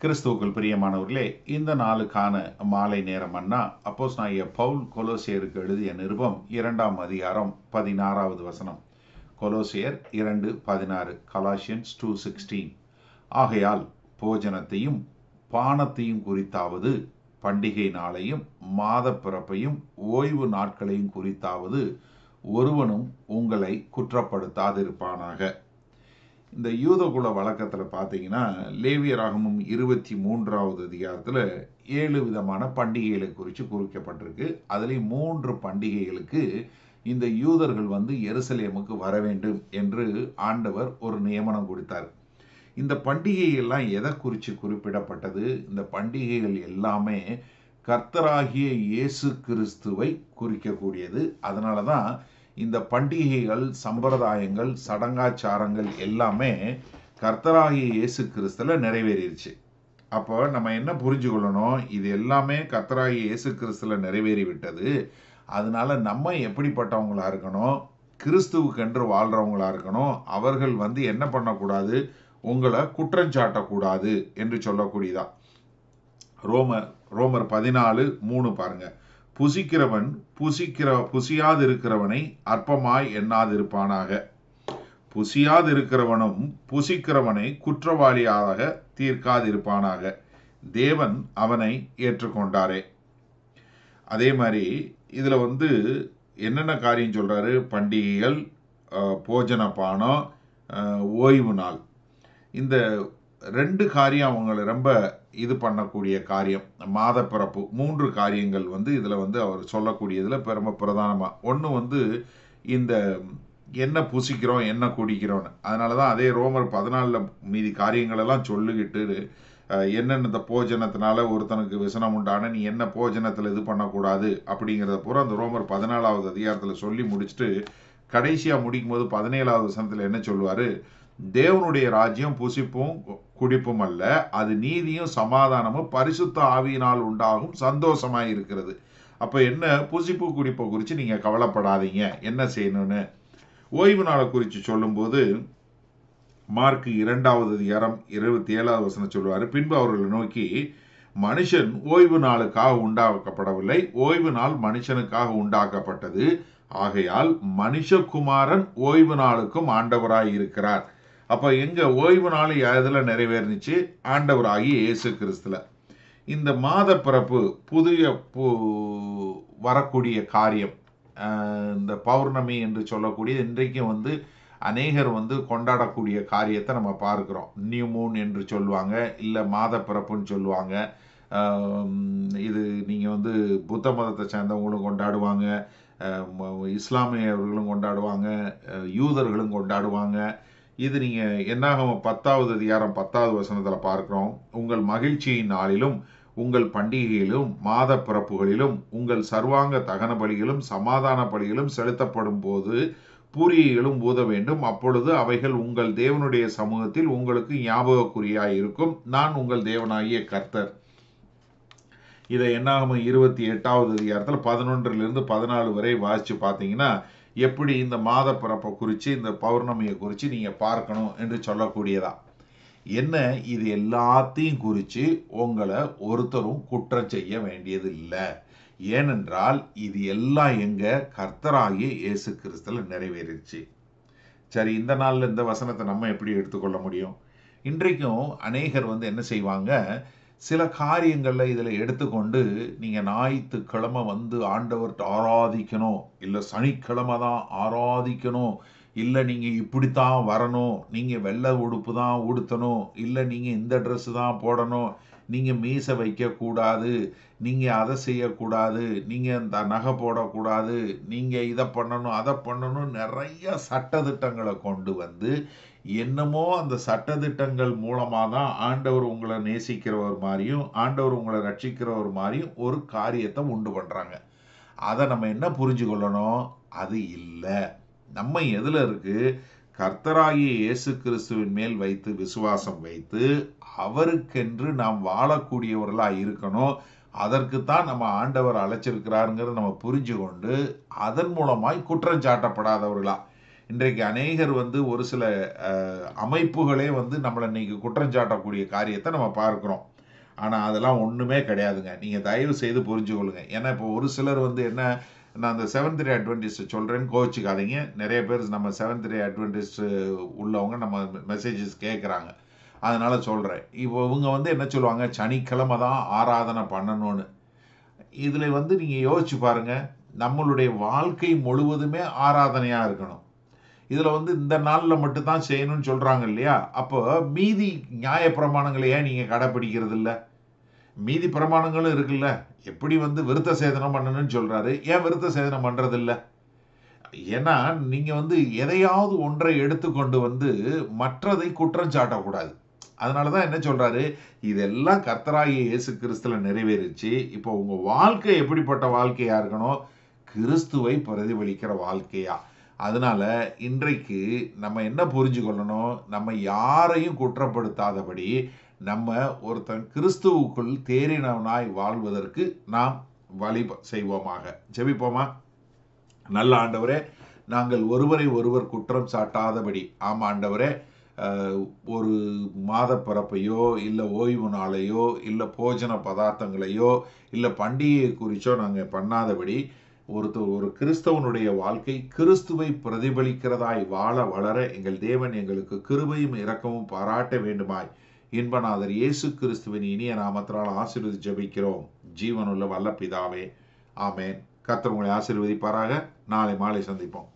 கிறிஸ்துவுக்குள் பிரியமானவர்களே இந்த நாளுக்கான மாலை நேரம் அண்ணா அப்போஸ் நான் பவுல் கொலோசியருக்கு எழுதிய நிருபம் இரண்டாம் அதிகாரம் பதினாறாவது வசனம் கொலோசியர் இரண்டு பதினாறு கலாஷியன்ஸ் டூ சிக்ஸ்டீன் ஆகையால் போஜனத்தையும் பானத்தையும் குறித்தாவது பண்டிகை நாளையும் மாத பிறப்பையும் ஓய்வு நாட்களையும் குறித்தாவது ஒருவனும் உங்களை குற்றப்படுத்தாதிருப்பானாக இந்த யூதகுல வழக்கத்தில் பார்த்தீங்கன்னா லேவியராகமும் இருபத்தி மூன்றாவது அதிகாரத்தில் ஏழு விதமான பண்டிகைகளை குறித்து குறிக்கப்பட்டிருக்கு அதுலேயும் மூன்று பண்டிகைகளுக்கு இந்த யூதர்கள் வந்து எருசலேமுக்கு வர வேண்டும் என்று ஆண்டவர் ஒரு நியமனம் கொடுத்தார் இந்த பண்டிகைகள்லாம் எதை குறித்து குறிப்பிடப்பட்டது இந்த பண்டிகைகள் எல்லாமே கர்த்தராகிய இயேசு கிறிஸ்துவை குறிக்கக்கூடியது அதனால தான் இந்த பண்டிகைகள் சம்பிரதாயங்கள் சடங்காச்சாரங்கள் எல்லாமே கர்த்தராகிய இயேசு கிறிஸ்துல நிறைவேறிடுச்சு அப்போ நம்ம என்ன புரிஞ்சுக்கொள்ளணும் இது எல்லாமே கர்த்தராகிய இயேசு கிறிஸ்துல நிறைவேறி விட்டது அதனால நம்ம எப்படிப்பட்டவங்களா இருக்கணும் கிறிஸ்துவுக்கென்று வாழ்றவங்களா இருக்கணும் அவர்கள் வந்து என்ன பண்ணக்கூடாது உங்களை குற்றஞ்சாட்டக்கூடாது என்று சொல்லக்கூடியதா ரோமர் ரோமர் பதினாலு மூணு பாருங்க புசிக்கிறவன் புசிக்கிற புசியாதிருக்கிறவனை அற்பமாய் எண்ணாதிருப்பானாக புசியாதிருக்கிறவனும் புசிக்கிறவனை குற்றவாளியாக தீர்க்காதிருப்பானாக தேவன் அவனை ஏற்றுக்கொண்டாரே அதே மாதிரி இதில் வந்து என்னென்ன காரியம் சொல்கிறாரு பண்டிகைகள் போஜன பானம் ஓய்வு நாள் இந்த ரெண்டு காரியம் அவங்களை ரொம்ப இது பண்ணக்கூடிய காரியம் மாத பிறப்பு மூன்று காரியங்கள் வந்து இதில் வந்து அவர் சொல்லக்கூடியதில் ரொம்ப பிரதானமாக ஒன்று வந்து இந்த என்ன புசிக்கிறோம் என்ன குடிக்கிறோன்னு அதனால தான் அதே ரோமர் பதினாலில் மீதி காரியங்களெல்லாம் சொல்லிக்கிட்டு என்னென்ன இந்த போஜனத்தினால ஒருத்தனுக்கு விசனம் உண்டான நீ என்ன போஜனத்தில் இது பண்ணக்கூடாது அப்படிங்கிறத பூரா அந்த ரோமர் பதினாலாவது அதிகாரத்தில் சொல்லி முடிச்சுட்டு கடைசியாக முடிக்கும் போது பதினேழாவது வசனத்தில் என்ன சொல்லுவார் தேவனுடைய ராஜ்யம் புசிப்பும் குடிப்பும் அல்ல அது நீதியும் சமாதானமும் பரிசுத்த ஆவியினால் உண்டாகும் சந்தோஷமாய் இருக்கிறது அப்போ என்ன புசிப்பு குடிப்பை குறித்து நீங்கள் கவலைப்படாதீங்க என்ன செய்யணும்னு ஓய்வு நாளை குறித்து சொல்லும்போது மார்க் இரண்டாவது அதிகாரம் இருபத்தி ஏழாவது வசனம் சொல்லுவார் பின்பு அவர்களை நோக்கி மனுஷன் ஓய்வு நாளுக்காக உண்டாக்கப்படவில்லை ஓய்வு நாள் மனுஷனுக்காக உண்டாக்கப்பட்டது ஆகையால் மனுஷகுமாரன் ஓய்வு நாளுக்கும் ஆண்டவராய் இருக்கிறார் அப்போ எங்க ஓய்வு நாள் எதில் நிறைவேறிச்சு ஆண்டவராகி இயேசு கிறிஸ்துல இந்த மாத பிறப்பு புதிய வரக்கூடிய காரியம் இந்த பௌர்ணமி என்று சொல்லக்கூடிய இன்றைக்கும் வந்து அநேகர் வந்து கொண்டாடக்கூடிய காரியத்தை நம்ம பார்க்குறோம் நியூ மூன் என்று சொல்லுவாங்க இல்லை மாத பிறப்புன்னு சொல்லுவாங்க இது நீங்கள் வந்து புத்த மதத்தை சேர்ந்தவங்களும் கொண்டாடுவாங்க இஸ்லாமியர்களும் கொண்டாடுவாங்க யூதர்களும் கொண்டாடுவாங்க இது நீங்கள் என்னாகும் பத்தாவது அதிகாரம் பத்தாவது வசனத்தில் பார்க்குறோம் உங்கள் மகிழ்ச்சியின் நாளிலும் உங்கள் பண்டிகையிலும் மாத பிறப்புகளிலும் உங்கள் சர்வாங்க தகன பலிகளும் சமாதான பலிகளும் செலுத்தப்படும் போது பூரியைகளும் ஊத வேண்டும் அப்பொழுது அவைகள் உங்கள் தேவனுடைய சமூகத்தில் உங்களுக்கு ஞாபகக்குறியாய் இருக்கும் நான் உங்கள் தேவனாகிய கர்த்தர் இதை என்னாகும் இருபத்தி எட்டாவது அதிகாரத்தில் பதினொன்றிலிருந்து பதினாலு வரை வாசித்து பார்த்தீங்கன்னா எப்படி இந்த மாத பிறப்பை குறித்து இந்த பௌர்ணமியை குறித்து நீங்கள் பார்க்கணும் என்று சொல்லக்கூடியதா என்ன இது எல்லாத்தையும் குறித்து உங்களை ஒருத்தரும் குற்றம் செய்ய வேண்டியது இல்லை ஏனென்றால் இது எல்லாம் எங்க கர்த்தராகிய இயேசு கிறிஸ்துல நிறைவேறிடுச்சு சரி இந்த நாளில் இந்த வசனத்தை நம்ம எப்படி எடுத்துக்கொள்ள முடியும் இன்றைக்கும் அநேகர் வந்து என்ன செய்வாங்க சில காரியங்களில் இதில் எடுத்துக்கொண்டு நீங்கள் ஞாயிற்றுக்கிழமை வந்து ஆண்டவர்கிட்ட ஆராதிக்கணும் இல்லை சனிக்கிழமை தான் ஆராதிக்கணும் இல்லை நீங்கள் இப்படித்தான் வரணும் நீங்கள் வெள்ளை உடுப்பு தான் உடுத்தணும் இல்லை நீங்கள் இந்த ட்ரெஸ்ஸு தான் போடணும் நீங்கள் மீசை வைக்கக்கூடாது நீங்கள் அதை செய்யக்கூடாது நீங்கள் இந்த நகை போடக்கூடாது நீங்கள் இதை பண்ணணும் அதை பண்ணணும் நிறைய சட்டத்திட்டங்களை கொண்டு வந்து என்னமோ அந்த சட்டத்திட்டங்கள் மூலமாக தான் ஆண்டவர் உங்களை நேசிக்கிறவர் மாதிரியும் ஆண்டவர் உங்களை ரட்சிக்கிறவர் மாதிரியும் ஒரு காரியத்தை உண்டு பண்ணுறாங்க அதை நம்ம என்ன புரிஞ்சு கொள்ளணும் அது இல்லை நம்ம எதில் இருக்குது கர்த்தராகிய இயேசு கிறிஸ்துவின் மேல் வைத்து விசுவாசம் வைத்து அவருக்கென்று நாம் வாழக்கூடியவர்களாக இருக்கணும் அதற்குத்தான் நம்ம ஆண்டவர் அழைச்சிருக்கிறாருங்கிறத நம்ம புரிஞ்சு கொண்டு அதன் மூலமாய் குற்றம் சாட்டப்படாதவர்களா இன்றைக்கு அநேகர் வந்து ஒரு சில அஹ், அமைப்புகளே வந்து நம்மளை இன்னைக்கு குற்றம் சாட்டக்கூடிய காரியத்தை நம்ம பார்க்கிறோம் ஆனால் அதெல்லாம் ஒன்றுமே கிடையாதுங்க நீங்கள் தயவு செய்து புரிஞ்சுக்கொள்ளுங்க ஏன்னா இப்போ ஒரு சிலர் வந்து என்ன நான் அந்த செவன்த் டே அட்வென்டிஸ்ட் சொல்கிறேன்னு கோச்சிக்காதீங்க நிறைய பேர் நம்ம செவன்த் டே அட்வென்டிஸ்ட் உள்ளவங்க நம்ம மெசேஜஸ் கேட்குறாங்க அதனால சொல்கிறேன் இப்போ இவங்க வந்து என்ன சொல்லுவாங்க சனிக்கிழமை தான் ஆராதனை பண்ணணும்னு இதில் வந்து நீங்கள் யோசிச்சு பாருங்க நம்மளுடைய வாழ்க்கை முழுவதுமே ஆராதனையாக இருக்கணும் இதில் வந்து இந்த நாளில் மட்டும்தான் செய்யணும்னு சொல்கிறாங்க இல்லையா அப்போ மீதி நியாய பிரமாணங்களை ஏன் நீங்கள் கடைப்பிடிக்கிறது இல்லை மீதி பிரமாணங்களும் இருக்குல்ல எப்படி வந்து விருத்த சேதனம் பண்ணணும்னு சொல்கிறாரு ஏன் விருத்த சேதனம் பண்ணுறது இல்லை ஏன்னா நீங்கள் வந்து எதையாவது ஒன்றை எடுத்துக்கொண்டு வந்து மற்றதை குற்றம் சாட்டக்கூடாது அதனால தான் என்ன சொல்றாரு இதெல்லாம் கர்த்தராகிய இயேசு கிறிஸ்துல நிறைவேறிச்சு இப்போ உங்க வாழ்க்கை எப்படிப்பட்ட வாழ்க்கையா இருக்கணும் கிறிஸ்துவை பிரதிபலிக்கிற வாழ்க்கையா அதனால இன்றைக்கு நம்ம என்ன புரிஞ்சு கொள்ளணும் நம்ம யாரையும் குற்றப்படுத்தாதபடி நம்ம ஒருத்தன் கிறிஸ்துவுக்குள் தேறினவனாய் வாழ்வதற்கு நாம் வழி செய்வோமாக ஜெபிப்போமா நல்ல ஆண்டவரே நாங்கள் ஒருவரை ஒருவர் குற்றம் சாட்டாதபடி ஆமா ஆண்டவரே அஹ், ஒரு மாத பிறப்பையோ இல்லை ஓய்வு நாளையோ இல்லை போஜன பதார்த்தங்களையோ இல்லை பண்டிகையை குறிச்சோ நாங்கள் பண்ணாதபடி ஒருத்தர் ஒரு கிறிஸ்தவனுடைய வாழ்க்கை கிறிஸ்துவை பிரதிபலிக்கிறதாய் வாழ வளர எங்கள் தேவன் எங்களுக்கு கிருபையும் இரக்கமும் பாராட்ட வேண்டுமாய் இன்பநாதர் இயேசு கிறிஸ்துவின் இனிய நாமத்தினால் ஆசீர்வதி ஜெபிக்கிறோம் ஜீவனுள்ள வல்ல பிதாவே ஆமேன் கர்த்தர் உங்களை ஆசீர்வதிப்பாராக நாளை மாலை சந்திப்போம்